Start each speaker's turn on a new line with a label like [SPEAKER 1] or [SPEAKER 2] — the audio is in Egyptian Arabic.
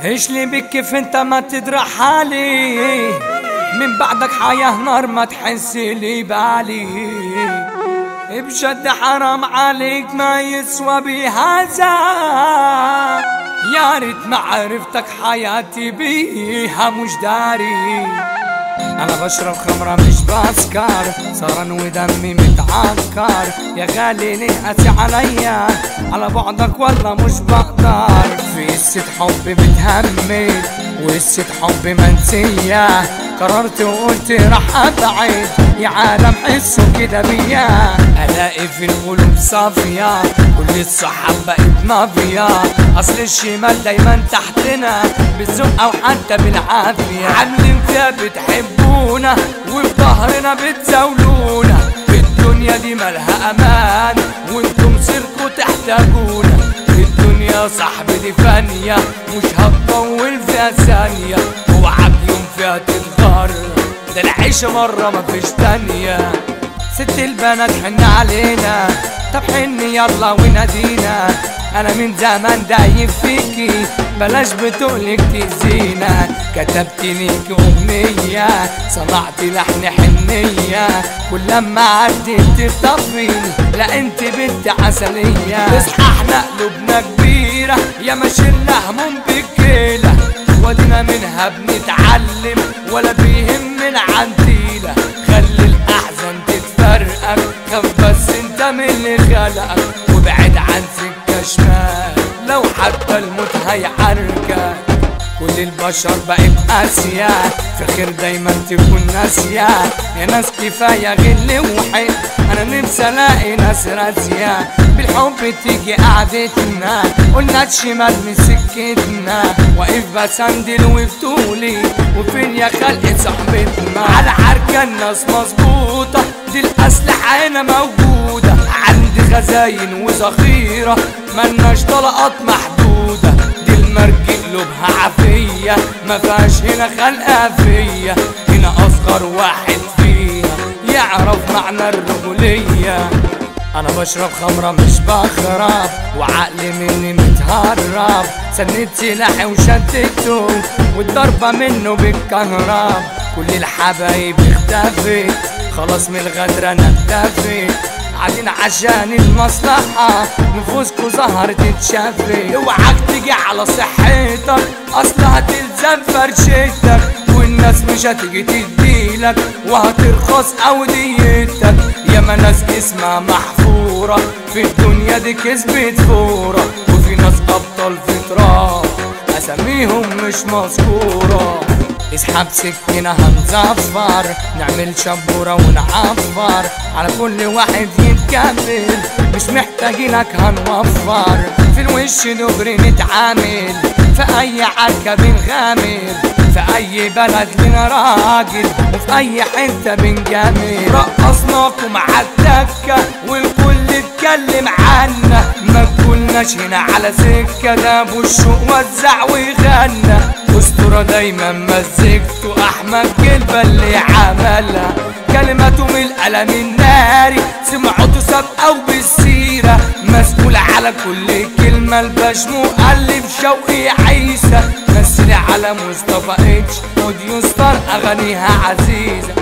[SPEAKER 1] ايش لي بك كيف انت ما تدرى حالي من بعدك حياة نار ما تحس لي بالي بجد حرام عليك ما يسوى بهذا يا ريت ما عرفتك حياتي بيها مش داري انا بشرب خمرة مش بسكر صار ودمي متعكر يا غالي ليه قاسي عليا على بعدك والله مش بقدر في قصة حب بتهمد وقصة حب منسية قررت وقلت راح ابعد يا عالم حسوا كده بيا الاقي في القلوب صافية كل الصحاب بقت مافيا اصل الشمال دايما تحتنا بالذوق او حتى بالعافية عاملين فيها بتحبونا وفي ظهرنا بتزاولونا الدنيا دي مالها امان وانتم سيركوا تحتاجونا الدنيا صاحبي دي فانية مش هتطول فيها ثانية اوعك يوم فيها تتغر ده العيشة مرة مفيش تانية ست البنات حن علينا طب حن يلا ونادينا انا من زمان دايب فيكي بلاش بتقولك تأذينا كتبت ليك اغنية صنعت لحن حنية كل لما عدت تخطفيني لا انت بنت عسلية اصحى احنا قلوبنا كبيرة يا ما شلنا هموم بكيلة ودينا منها بنتعلم ولا بيهمنا عنديلة خلي الاحزان تتفرقك خاف بس انت من اللي خلقك وابعد عن سكة شمال لو حتى الموت هيحركك كل البشر بقت قاسية في خير دايما تكون ناسية يا ناس كفاية غل وحب انا نفسي الاقي ناس راسية بالحب تيجي قعدتنا قلنا الشمال من سكتنا واقف بسندل وبطولي وفين يا خلق صاحبتنا على عركة الناس مظبوطة دي الأسلحة هنا موجودة عندي خزاين وذخيرة ملناش طلقات محدودة دي المرج قلوبها عافية ما فيهاش هنا خلقة فيا هنا أصغر واحد فينا يعرف معنى الرجولية انا بشرب خمرة مش بخرب وعقلي مني متهرب سندت سلاحي وشدته والضربة منه بالكهرب كل الحبايب اختفت خلاص من الغدر انا اكتفيت قاعدين عشان المصلحة نفوسكوا ظهرت تتشفت اوعك تيجي على صحتك اصل هتلزم فرشتك والناس مش هتيجي تديلك وهترخص اوديتك ياما ناس اسمها محفورة في الدنيا دي كسبت فورة وفي ناس ابطال في تراب اساميهم مش مذكورة اسحب سكينة هنزفر نعمل شبورة ونعفر على كل واحد يتكبر مش محتاجينك هنوفر في الوش دغري نتعامل في اي عركة بنغامر في اي بلد لنا راجل وفي اي حتة بنجامل رقصناكم على الدكة والكل اتكلم عنا ما تقولناش هنا على سكة ده ابو الشوق وزع وغنى اسطورة دايما مزجته احمد كلبة اللي عملها كلماته من القلم الناري سمعته سابقة وبالسيرة مسؤول على كل كلمة الباش مؤلف شوقي عيسى مثل على مصطفى اتش اوديو ستار اغانيها عزيزة